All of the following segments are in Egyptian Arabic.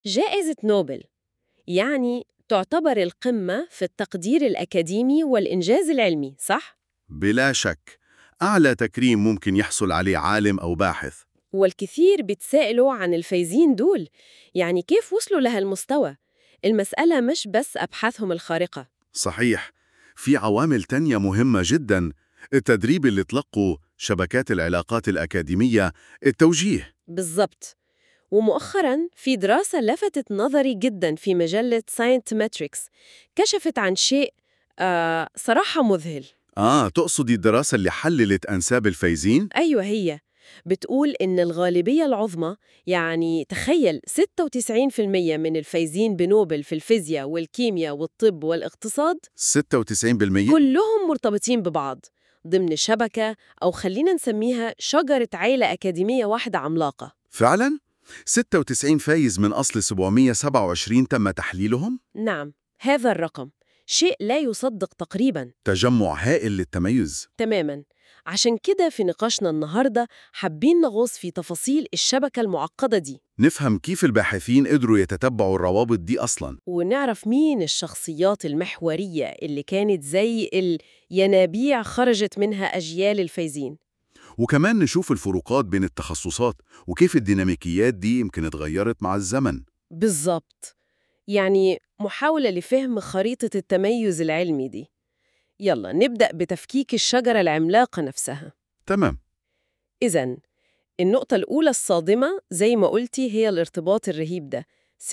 جائزة نوبل يعني تعتبر القمة في التقدير الأكاديمي والإنجاز العلمي، صح؟ بلا شك أعلى تكريم ممكن يحصل عليه عالم أو باحث والكثير بيتسائلوا عن الفايزين دول يعني كيف وصلوا لهالمستوى؟ المسألة مش بس أبحاثهم الخارقة صحيح في عوامل تانية مهمة جدا التدريب اللي تلقوا شبكات العلاقات الأكاديمية التوجيه بالضبط ومؤخراً في دراسة لفتت نظري جداً في مجلة ساينتمتريكس كشفت عن شيء آه صراحة مذهل آه تقصدي الدراسة اللي حللت أنساب الفايزين؟ أيوة هي بتقول إن الغالبية العظمى يعني تخيل 96% من الفايزين بنوبل في الفيزياء والكيمياء والطب والاقتصاد 96% كلهم مرتبطين ببعض ضمن شبكة أو خلينا نسميها شجرة عيلة أكاديمية واحدة عملاقة فعلا؟ 96 فايز من أصل 727 تم تحليلهم؟ نعم هذا الرقم شيء لا يصدق تقريباً تجمع هائل للتميز تماماً عشان كده في نقاشنا النهاردة حابين نغوص في تفاصيل الشبكة المعقدة دي نفهم كيف الباحثين قدروا يتتبعوا الروابط دي أصلاً ونعرف مين الشخصيات المحورية اللي كانت زي الينابيع خرجت منها أجيال الفايزين وكمان نشوف الفروقات بين التخصصات وكيف الديناميكيات دي يمكن اتغيرت مع الزمن بالظبط يعني محاولة لفهم خريطة التميز العلمي دي يلا نبدأ بتفكيك الشجرة العملاقة نفسها تمام إذا النقطة الأولى الصادمة زي ما قلتي هي الارتباط الرهيب ده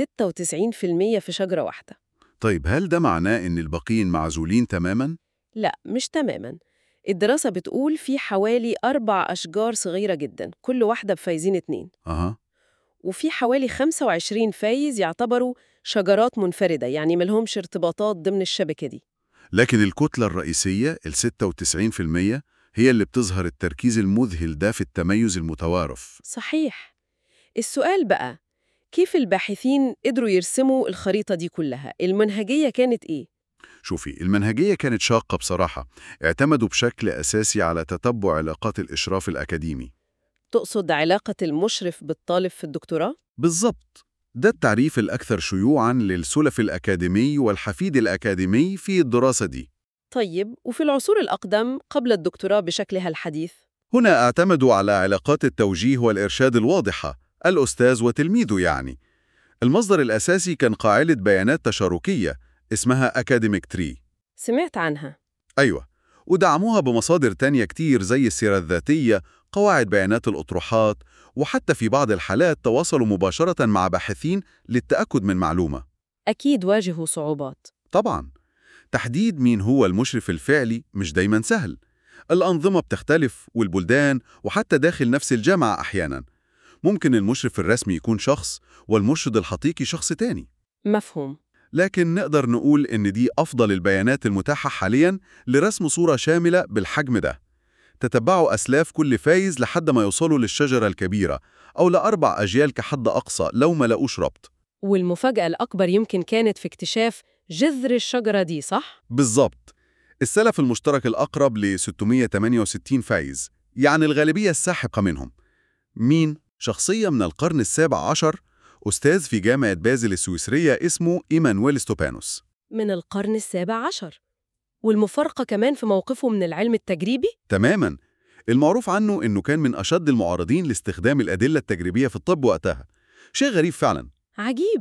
96% في شجرة واحدة طيب هل ده معناه إن الباقيين معزولين تماماً؟ لا مش تماما الدراسة بتقول في حوالي أربع أشجار صغيرة جدا كل واحدة بفايزين اتنين أها وفي حوالي 25 فايز يعتبروا شجرات منفردة يعني ملهمش ارتباطات ضمن الشبكة دي لكن الكتلة الرئيسية ال 96% هي اللي بتظهر التركيز المذهل ده في التميز المتوارث صحيح السؤال بقى كيف الباحثين قدروا يرسموا الخريطة دي كلها؟ المنهجية كانت إيه؟ شوفي المنهجية كانت شاقة بصراحة اعتمدوا بشكل أساسي على تتبع علاقات الإشراف الأكاديمي تقصد علاقة المشرف بالطالب في الدكتوراه؟ بالضبط ده التعريف الأكثر شيوعاً للسلف الأكاديمي والحفيد الأكاديمي في الدراسة دي طيب وفي العصور الأقدم قبل الدكتوراه بشكلها الحديث؟ هنا اعتمدوا على علاقات التوجيه والإرشاد الواضحة الأستاذ وتلميذه يعني المصدر الأساسي كان قاعدة بيانات تشاركية اسمها أكاديميك تري سمعت عنها أيوة ودعموها بمصادر تانية كتير زي السيرة الذاتية قواعد بيانات الأطروحات وحتى في بعض الحالات تواصلوا مباشرة مع باحثين للتأكد من معلومة أكيد واجهوا صعوبات طبعا تحديد مين هو المشرف الفعلي مش دايما سهل الأنظمة بتختلف والبلدان وحتى داخل نفس الجامعة أحيانا ممكن المشرف الرسمي يكون شخص والمرشد الحقيقي شخص تاني مفهوم لكن نقدر نقول إن دي أفضل البيانات المتاحة حالياً لرسم صورة شاملة بالحجم ده تتبعوا أسلاف كل فايز لحد ما يوصلوا للشجرة الكبيرة أو لأربع أجيال كحد أقصى لو ما لقوش ربط والمفاجأة الأكبر يمكن كانت في اكتشاف جذر الشجرة دي صح؟ بالظبط السلف المشترك الأقرب ل 668 فايز يعني الغالبية الساحقة منهم مين؟ شخصية من القرن السابع عشر أستاذ في جامعة بازل السويسرية اسمه إيمانويل ستوبانوس من القرن السابع عشر والمفارقة كمان في موقفه من العلم التجريبي؟ تماماً المعروف عنه إنه كان من أشد المعارضين لاستخدام الأدلة التجريبية في الطب وقتها شيء غريب فعلاً عجيب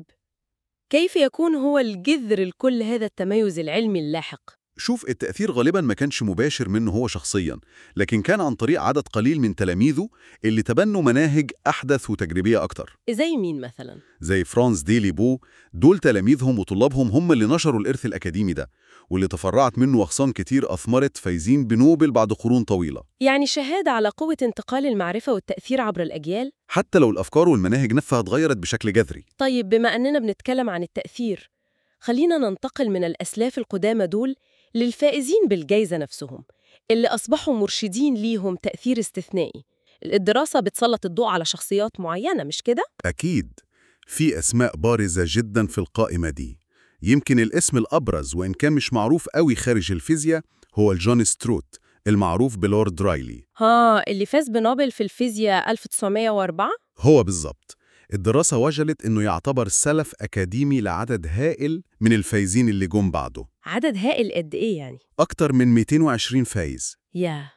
كيف يكون هو الجذر لكل هذا التميز العلمي اللاحق؟ شوف التأثير غالباً ما كانش مباشر منه هو شخصياً لكن كان عن طريق عدد قليل من تلاميذه اللي تبنوا مناهج أحدث وتجريبية أكتر زي مين مثلا؟ زي فرانس ديلي بو دول تلاميذهم وطلابهم هم اللي نشروا الإرث الأكاديمي ده واللي تفرعت منه أغصان كتير أثمرت فايزين بنوبل بعد قرون طويلة يعني شهادة على قوة انتقال المعرفة والتأثير عبر الأجيال؟ حتى لو الأفكار والمناهج نفسها اتغيرت بشكل جذري طيب بما أننا بنتكلم عن التأثير خلينا ننتقل من الأسلاف القدامى دول للفائزين بالجائزة نفسهم اللي أصبحوا مرشدين ليهم تأثير استثنائي الدراسة بتسلط الضوء على شخصيات معينة مش كده؟ أكيد في أسماء بارزة جدا في القائمة دي يمكن الاسم الأبرز وإن كان مش معروف قوي خارج الفيزياء هو الجون ستروت المعروف بلورد رايلي ها اللي فاز بنوبل في الفيزياء 1904 هو بالظبط الدراسة وجدت إنه يعتبر سلف أكاديمي لعدد هائل من الفايزين اللي جم بعده عدد هائل قد إيه يعني؟ أكتر من 220 فايز ياه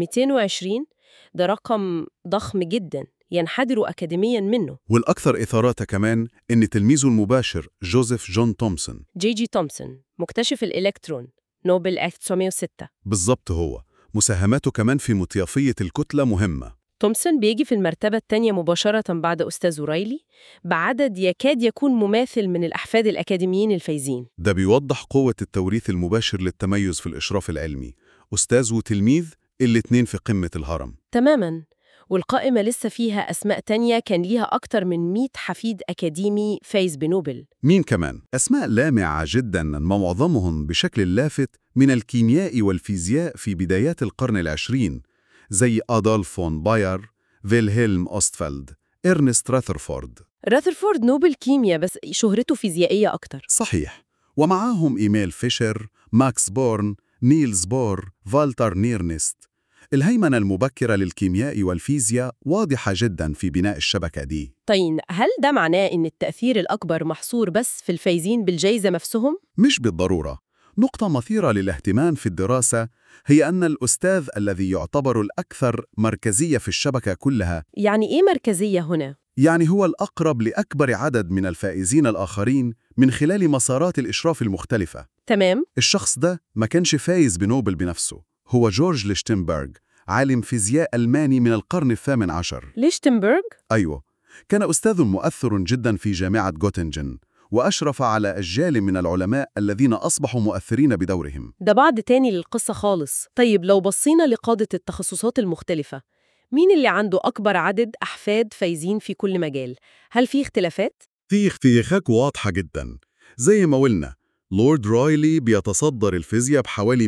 220 ده رقم ضخم جدا ينحدر أكاديميا منه والأكثر إثارة كمان إن تلميذه المباشر جوزيف جون تومسون جي جي تومسون مكتشف الإلكترون نوبل 1906 بالظبط هو مساهماته كمان في مطيافية الكتلة مهمة تومسون بيجي في المرتبة الثانية مباشرة بعد أستاذ رايلي بعدد يكاد يكون مماثل من الأحفاد الأكاديميين الفايزين ده بيوضح قوة التوريث المباشر للتميز في الإشراف العلمي أستاذ وتلميذ الاتنين في قمة الهرم تماماً والقائمة لسه فيها أسماء تانية كان ليها أكتر من 100 حفيد أكاديمي فايز بنوبل مين كمان؟ أسماء لامعة جدا معظمهم بشكل لافت من الكيمياء والفيزياء في بدايات القرن العشرين زي أدولف فون باير، فيلهيلم أوستفالد، إرنست راثرفورد راثرفورد نوبل كيمياء بس شهرته فيزيائية أكتر صحيح ومعاهم إيميل فيشر، ماكس بورن، نيلز بور، فالتر نيرنست الهيمنة المبكرة للكيمياء والفيزياء واضحة جدا في بناء الشبكة دي طيب هل ده معناه إن التأثير الأكبر محصور بس في الفايزين بالجائزة نفسهم؟ مش بالضرورة نقطة مثيرة للاهتمام في الدراسة هي أن الأستاذ الذي يعتبر الأكثر مركزية في الشبكة كلها يعني إيه مركزية هنا؟ يعني هو الأقرب لأكبر عدد من الفائزين الآخرين من خلال مسارات الإشراف المختلفة تمام؟ الشخص ده ما كانش فايز بنوبل بنفسه هو جورج ليشتنبرغ عالم فيزياء ألماني من القرن الثامن عشر ليشتنبرغ؟ أيوه كان أستاذ مؤثر جدا في جامعة غوتنجن وأشرف على أجيال من العلماء الذين أصبحوا مؤثرين بدورهم ده بعد تاني للقصة خالص طيب لو بصينا لقادة التخصصات المختلفة مين اللي عنده أكبر عدد أحفاد فايزين في كل مجال؟ هل في اختلافات؟ في اختياخات واضحة جدا زي ما قلنا لورد رايلي بيتصدر الفيزياء بحوالي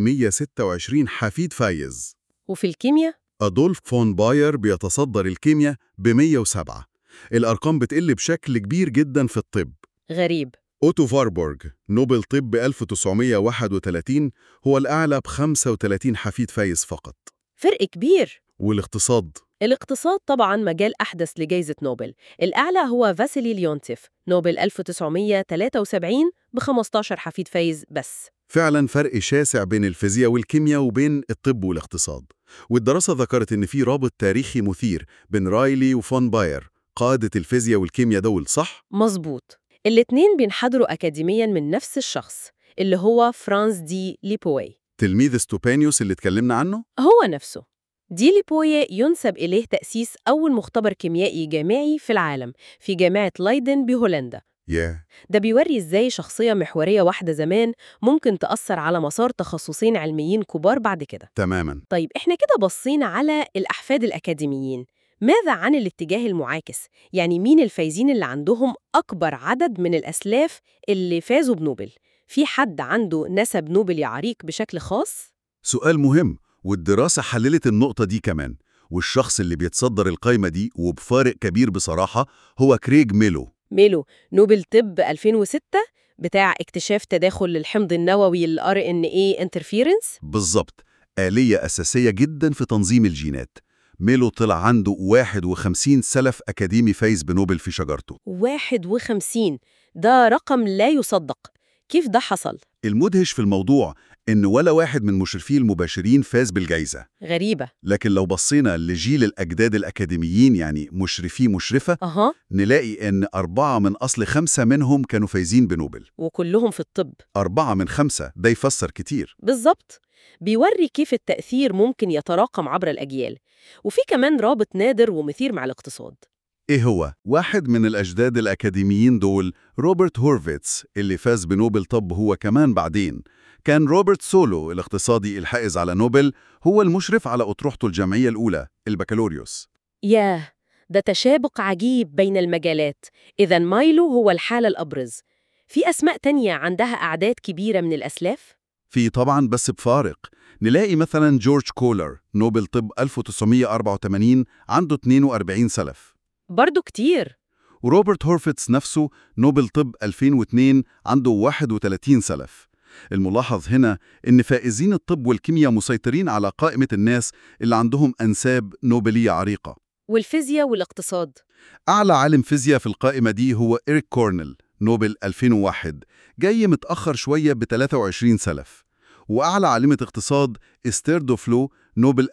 126 حفيد فايز وفي الكيمياء؟ أدولف فون باير بيتصدر الكيمياء ب 107 الأرقام بتقل بشكل كبير جدا في الطب غريب أوتو فاربورغ نوبل طب 1931 هو الأعلى ب 35 حفيد فايز فقط فرق كبير والاقتصاد الاقتصاد طبعا مجال أحدث لجائزة نوبل الأعلى هو فاسيلي ليونتيف نوبل 1973 ب 15 حفيد فايز بس فعلا فرق شاسع بين الفيزياء والكيمياء وبين الطب والاقتصاد والدراسة ذكرت إن في رابط تاريخي مثير بين رايلي وفون باير قادة الفيزياء والكيمياء دول صح؟ مظبوط الاتنين بينحدروا أكاديميا من نفس الشخص اللي هو فرانس دي ليبوي تلميذ ستوبانيوس اللي اتكلمنا عنه؟ هو نفسه دي ليبوي ينسب إليه تأسيس أول مختبر كيميائي جامعي في العالم في جامعة لايدن بهولندا ياه ده بيوري إزاي شخصية محورية واحدة زمان ممكن تأثر على مسار تخصصين علميين كبار بعد كده تماما طيب إحنا كده بصينا على الأحفاد الأكاديميين ماذا عن الاتجاه المعاكس؟ يعني مين الفايزين اللي عندهم أكبر عدد من الأسلاف اللي فازوا بنوبل؟ في حد عنده نسب نوبل عريق بشكل خاص؟ سؤال مهم والدراسة حللت النقطة دي كمان والشخص اللي بيتصدر القايمة دي وبفارق كبير بصراحة هو كريج ميلو ميلو نوبل طب 2006 بتاع اكتشاف تداخل الحمض النووي ال RNA interference بالظبط آلية أساسية جدا في تنظيم الجينات ميلو طلع عنده 51 سلف أكاديمي فايز بنوبل في شجرته 51 ده رقم لا يصدق كيف ده حصل؟ المدهش في الموضوع إن ولا واحد من مشرفيه المباشرين فاز بالجائزة غريبة لكن لو بصينا لجيل الأجداد الأكاديميين يعني مشرفي مشرفة أها نلاقي إن أربعة من أصل خمسة منهم كانوا فايزين بنوبل وكلهم في الطب أربعة من خمسة ده يفسر كتير بالظبط بيوري كيف التأثير ممكن يتراكم عبر الأجيال وفي كمان رابط نادر ومثير مع الاقتصاد إيه هو؟ واحد من الأجداد الأكاديميين دول روبرت هورفيتس اللي فاز بنوبل طب هو كمان بعدين كان روبرت سولو الاقتصادي الحائز على نوبل هو المشرف على أطروحته الجامعية الأولى البكالوريوس ياه ده تشابك عجيب بين المجالات إذا مايلو هو الحالة الأبرز في أسماء تانية عندها أعداد كبيرة من الأسلاف؟ في طبعا بس بفارق نلاقي مثلا جورج كولر نوبل طب 1984 عنده 42 سلف برضو كتير وروبرت هورفيتس نفسه نوبل طب 2002 عنده 31 سلف الملاحظ هنا إن فائزين الطب والكيمياء مسيطرين على قائمة الناس اللي عندهم أنساب نوبلية عريقة والفيزياء والاقتصاد أعلى عالم فيزياء في القائمة دي هو إريك كورنل نوبل 2001 جاي متأخر شوية ب 23 سلف وأعلى عالمة اقتصاد إستير دوفلو نوبل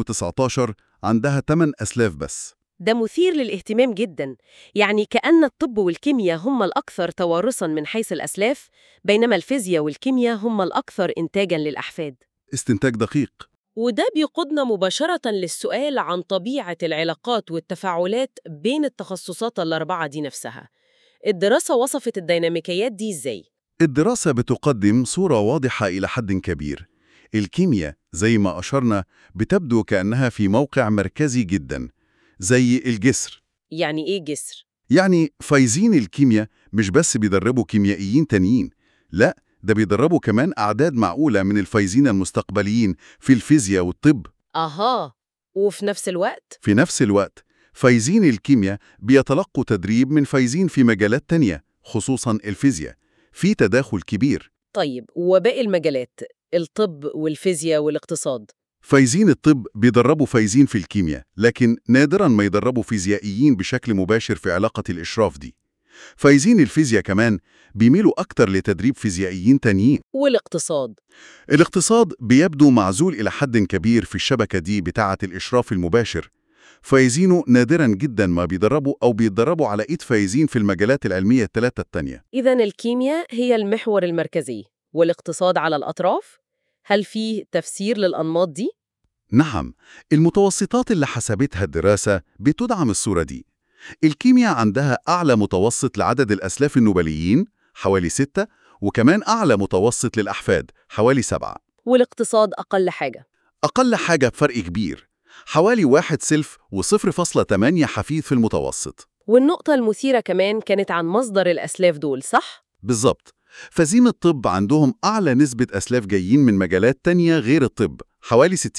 2019 عندها 8 أسلاف بس ده مثير للاهتمام جدا يعني كأن الطب والكيمياء هم الأكثر توارثا من حيث الأسلاف بينما الفيزياء والكيمياء هم الأكثر إنتاجا للأحفاد استنتاج دقيق وده بيقودنا مباشرة للسؤال عن طبيعة العلاقات والتفاعلات بين التخصصات الأربعة دي نفسها الدراسة وصفت الديناميكيات دي إزاي؟ الدراسة بتقدم صورة واضحة إلى حد كبير الكيمياء زي ما أشرنا بتبدو كأنها في موقع مركزي جدا زي الجسر يعني إيه جسر؟ يعني فايزين الكيمياء مش بس بيدربوا كيميائيين تانيين لا ده بيدربوا كمان أعداد معقولة من الفايزين المستقبليين في الفيزياء والطب أها وفي نفس الوقت في نفس الوقت فايزين الكيمياء بيتلقوا تدريب من فايزين في مجالات تانية خصوصا الفيزياء في تداخل كبير طيب وباقي المجالات الطب والفيزياء والاقتصاد فايزين الطب بيدربوا فايزين في الكيمياء لكن نادرا ما يدربوا فيزيائيين بشكل مباشر في علاقة الإشراف دي فايزين الفيزياء كمان بيميلوا أكتر لتدريب فيزيائيين تانيين والاقتصاد الاقتصاد بيبدو معزول إلى حد كبير في الشبكة دي بتاعة الإشراف المباشر فايزينه نادرا جدا ما بيدربوا أو بيتدربوا على إيد فايزين في المجالات العلمية الثلاثة التانية إذا الكيمياء هي المحور المركزي والاقتصاد على الأطراف هل في تفسير للأنماط دي؟ نعم المتوسطات اللي حسبتها الدراسة بتدعم الصورة دي الكيمياء عندها أعلى متوسط لعدد الأسلاف النوبليين حوالي ستة وكمان أعلى متوسط للأحفاد حوالي سبعة والاقتصاد أقل حاجة أقل حاجة بفرق كبير حوالي واحد سلف وصفر فاصلة تمانية حفيد في المتوسط والنقطة المثيرة كمان كانت عن مصدر الأسلاف دول صح؟ بالظبط فزيم الطب عندهم أعلى نسبة أسلاف جايين من مجالات تانية غير الطب حوالي 60%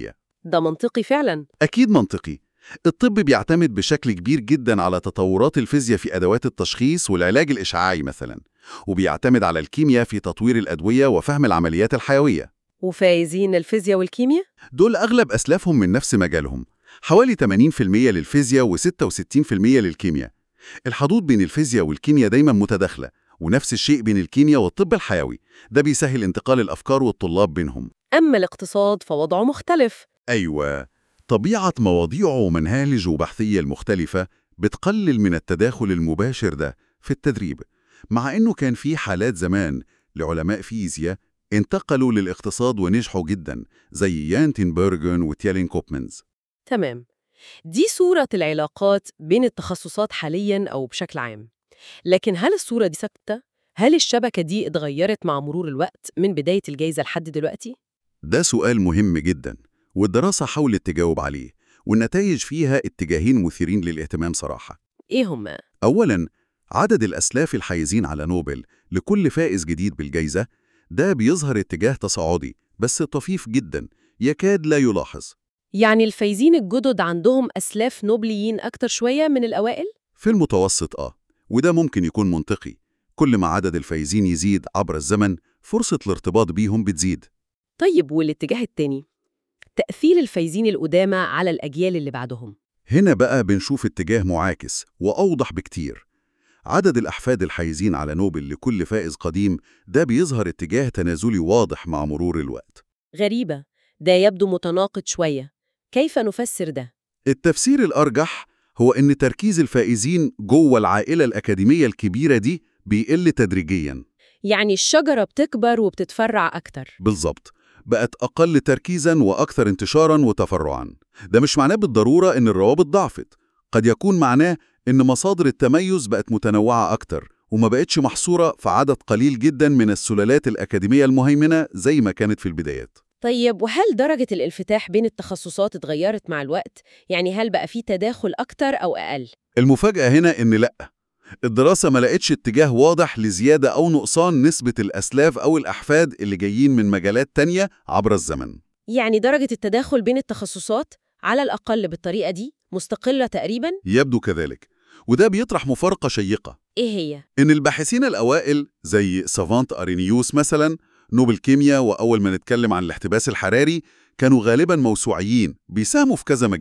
ده منطقي فعلا أكيد منطقي الطب بيعتمد بشكل كبير جدا على تطورات الفيزياء في أدوات التشخيص والعلاج الإشعاعي مثلا وبيعتمد على الكيمياء في تطوير الأدوية وفهم العمليات الحيوية وفايزين الفيزياء والكيمياء؟ دول أغلب أسلافهم من نفس مجالهم حوالي 80% للفيزياء و66% للكيمياء الحدود بين الفيزياء والكيمياء دايما متداخلة ونفس الشيء بين الكيمياء والطب الحيوي ده بيسهل انتقال الأفكار والطلاب بينهم أما الاقتصاد فوضعه مختلف أيوة طبيعة مواضيعه ومناهجه بحثية المختلفة بتقلل من التداخل المباشر ده في التدريب مع إنه كان في حالات زمان لعلماء فيزياء انتقلوا للاقتصاد ونجحوا جدا زي يان تنبرجن وتيالين كوبمنز تمام دي صورة العلاقات بين التخصصات حالياً أو بشكل عام لكن هل الصورة دي ثابتة؟ هل الشبكة دي اتغيرت مع مرور الوقت من بداية الجايزة لحد دلوقتي؟ ده سؤال مهم جدا والدراسة حاولت تجاوب عليه والنتائج فيها اتجاهين مثيرين للاهتمام صراحة إيه هما؟ أولاً عدد الأسلاف الحايزين على نوبل لكل فائز جديد بالجائزة ده بيظهر اتجاه تصاعدي بس طفيف جدا يكاد لا يلاحظ يعني الفايزين الجدد عندهم أسلاف نوبليين أكتر شوية من الأوائل؟ في المتوسط آه وده ممكن يكون منطقي كل ما عدد الفايزين يزيد عبر الزمن فرصة الارتباط بيهم بتزيد طيب والاتجاه التاني؟ تأثير الفايزين القدامى على الأجيال اللي بعدهم هنا بقى بنشوف اتجاه معاكس وأوضح بكتير عدد الأحفاد الحايزين على نوبل لكل فائز قديم ده بيظهر اتجاه تنازلي واضح مع مرور الوقت غريبة ده يبدو متناقض شوية كيف نفسر ده؟ التفسير الأرجح هو إن تركيز الفائزين جوه العائلة الأكاديمية الكبيرة دي بيقل تدريجياً يعني الشجرة بتكبر وبتتفرع أكتر بالظبط بقت أقل تركيزاً وأكثر انتشاراً وتفرعاً ده مش معناه بالضرورة إن الروابط ضعفت قد يكون معناه إن مصادر التميز بقت متنوعة أكتر وما بقتش محصورة في عدد قليل جداً من السلالات الأكاديمية المهيمنة زي ما كانت في البدايات طيب وهل درجة الانفتاح بين التخصصات اتغيرت مع الوقت؟ يعني هل بقى في تداخل أكتر أو أقل؟ المفاجأة هنا إن لأ الدراسة ما لقتش اتجاه واضح لزيادة أو نقصان نسبة الأسلاف أو الأحفاد اللي جايين من مجالات تانية عبر الزمن يعني درجة التداخل بين التخصصات على الأقل بالطريقة دي مستقلة تقريباً؟ يبدو كذلك وده بيطرح مفارقة شيقة إيه هي؟ إن الباحثين الأوائل زي سافانت أرينيوس مثلا نوبل كيمياء وأول ما نتكلم عن الاحتباس الحراري كانوا غالبا موسوعيين بيساهموا في كذا مجال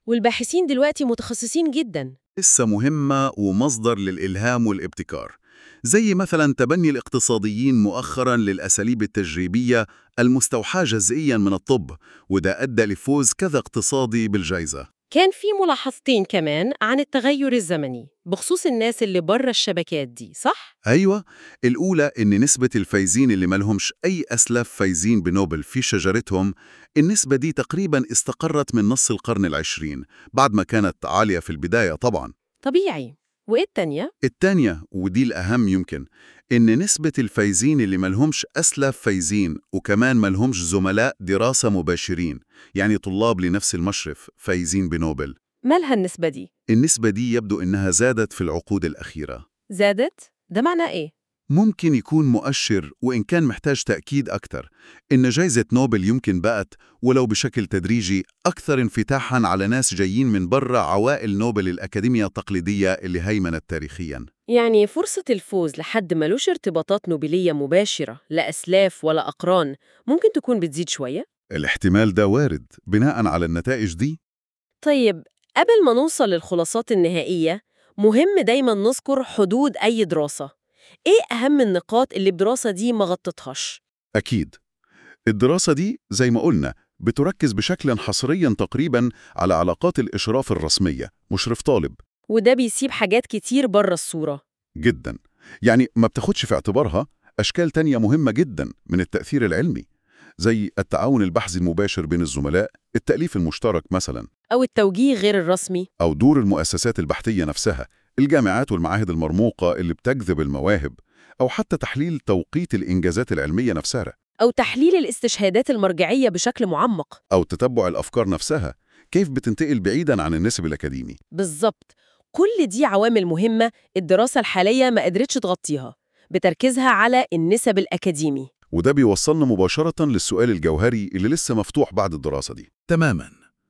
والباحثين دلوقتي متخصصين جدا لسه مهمة ومصدر للإلهام والابتكار زي مثلا تبني الاقتصاديين مؤخرا للأساليب التجريبية المستوحاة جزئيا من الطب وده أدى لفوز كذا اقتصادي بالجائزة كان في ملاحظتين كمان عن التغير الزمني بخصوص الناس اللي بره الشبكات دي صح؟ أيوة الأولى إن نسبة الفايزين اللي ملهمش أي أسلاف فايزين بنوبل في شجرتهم النسبة دي تقريبا استقرت من نص القرن العشرين بعد ما كانت عالية في البداية طبعا طبيعي وإيه التانية؟ التانية ودي الأهم يمكن إن نسبة الفايزين اللي ملهمش أسلاف فايزين وكمان ملهمش زملاء دراسة مباشرين يعني طلاب لنفس المشرف فايزين بنوبل مالها النسبة دي؟ النسبة دي يبدو إنها زادت في العقود الأخيرة زادت؟ ده معناه إيه؟ ممكن يكون مؤشر وإن كان محتاج تأكيد أكتر إن جائزة نوبل يمكن بقت ولو بشكل تدريجي أكثر انفتاحاً على ناس جايين من برا عوائل نوبل الأكاديمية التقليدية اللي هيمنت تاريخياً يعني فرصة الفوز لحد ملوش ارتباطات نوبلية مباشرة لا أسلاف ولا أقران ممكن تكون بتزيد شوية؟ الاحتمال ده وارد بناء على النتائج دي طيب قبل ما نوصل للخلاصات النهائية مهم دايما نذكر حدود أي دراسة إيه أهم النقاط اللي الدراسة دي ما غطتهاش؟ أكيد الدراسة دي زي ما قلنا بتركز بشكل حصريا تقريبا على علاقات الإشراف الرسمية مشرف طالب وده بيسيب حاجات كتير بره الصورة جدا يعني ما بتاخدش في اعتبارها أشكال تانية مهمة جدا من التأثير العلمي زي التعاون البحثي المباشر بين الزملاء التأليف المشترك مثلا أو التوجيه غير الرسمي أو دور المؤسسات البحثية نفسها الجامعات والمعاهد المرموقة اللي بتجذب المواهب أو حتى تحليل توقيت الإنجازات العلمية نفسها أو تحليل الاستشهادات المرجعية بشكل معمق أو تتبع الأفكار نفسها كيف بتنتقل بعيداً عن النسب الأكاديمي بالظبط كل دي عوامل مهمة الدراسة الحالية ما قدرتش تغطيها بتركيزها على النسب الأكاديمي وده بيوصلنا مباشرة للسؤال الجوهري اللي لسه مفتوح بعد الدراسة دي تماماً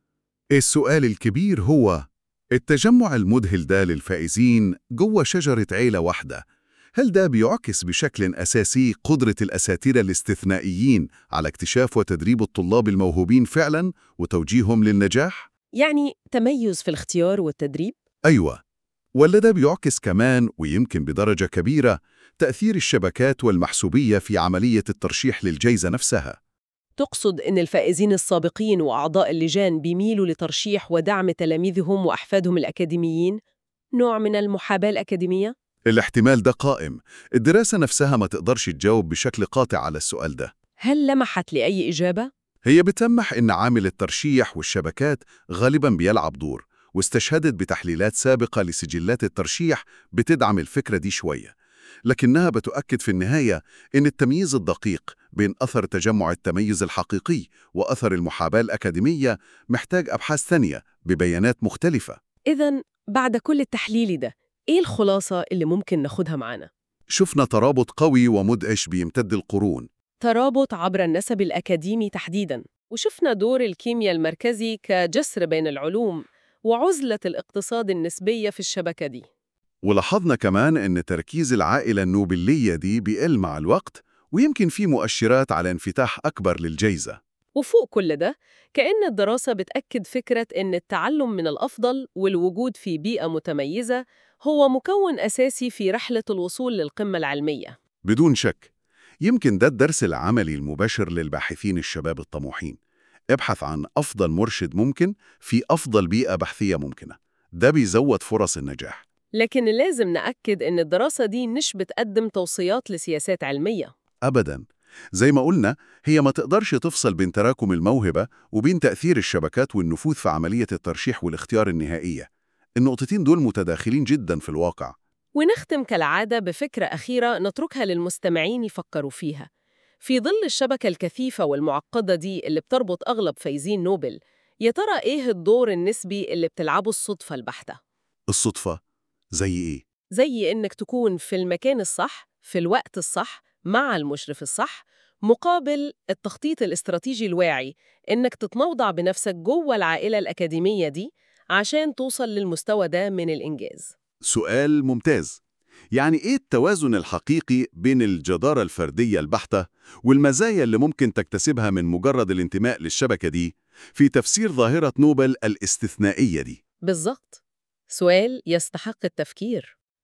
السؤال الكبير هو التجمع المذهل ده للفائزين جوه شجرة عيلة واحدة هل ده بيعكس بشكل أساسي قدرة الأساتذة الاستثنائيين على اكتشاف وتدريب الطلاب الموهوبين فعلاً وتوجيههم للنجاح؟ يعني تميز في الاختيار والتدريب أيوة ولا ده بيعكس كمان ويمكن بدرجة كبيرة تأثير الشبكات والمحسوبية في عملية الترشيح للجائزة نفسها تقصد إن الفائزين السابقين وأعضاء اللجان بيميلوا لترشيح ودعم تلاميذهم وأحفادهم الأكاديميين؟ نوع من المحاباة الأكاديمية؟ الاحتمال ده قائم الدراسة نفسها ما تقدرش تجاوب بشكل قاطع على السؤال ده هل لمحت لأي إجابة؟ هي بتلمح إن عامل الترشيح والشبكات غالباً بيلعب دور واستشهدت بتحليلات سابقة لسجلات الترشيح بتدعم الفكرة دي شوية لكنها بتؤكد في النهاية إن التمييز الدقيق بين أثر تجمع التميز الحقيقي وأثر المحاباة الأكاديمية محتاج أبحاث ثانية ببيانات مختلفة إذا بعد كل التحليل ده إيه الخلاصة اللي ممكن ناخدها معانا؟ شفنا ترابط قوي ومدهش بيمتد القرون ترابط عبر النسب الأكاديمي تحديداً وشفنا دور الكيمياء المركزي كجسر بين العلوم وعزلة الاقتصاد النسبية في الشبكة دي ولاحظنا كمان إن تركيز العائلة النوبلية دي بيقل مع الوقت ويمكن في مؤشرات على انفتاح أكبر للجائزة وفوق كل ده كأن الدراسة بتأكد فكرة إن التعلم من الأفضل والوجود في بيئة متميزة هو مكون أساسي في رحلة الوصول للقمة العلمية بدون شك يمكن ده الدرس العملي المباشر للباحثين الشباب الطموحين ابحث عن أفضل مرشد ممكن في أفضل بيئة بحثية ممكنة ده بيزود فرص النجاح لكن لازم نأكد إن الدراسة دي مش بتقدم توصيات لسياسات علمية أبداً زي ما قلنا هي ما تقدرش تفصل بين تراكم الموهبة وبين تأثير الشبكات والنفوذ في عملية الترشيح والاختيار النهائية النقطتين دول متداخلين جدا في الواقع ونختم كالعادة بفكرة أخيرة نتركها للمستمعين يفكروا فيها في ظل الشبكة الكثيفة والمعقدة دي اللي بتربط أغلب فايزين نوبل يا ترى إيه الدور النسبي اللي بتلعبه الصدفة البحتة؟ الصدفة زي إيه؟ زي إنك تكون في المكان الصح في الوقت الصح مع المشرف الصح مقابل التخطيط الاستراتيجي الواعي إنك تتموضع بنفسك جوه العائلة الأكاديمية دي عشان توصل للمستوى ده من الإنجاز سؤال ممتاز يعني إيه التوازن الحقيقي بين الجدارة الفردية البحتة والمزايا اللي ممكن تكتسبها من مجرد الانتماء للشبكة دي في تفسير ظاهرة نوبل الاستثنائية دي؟ بالظبط سؤال يستحق التفكير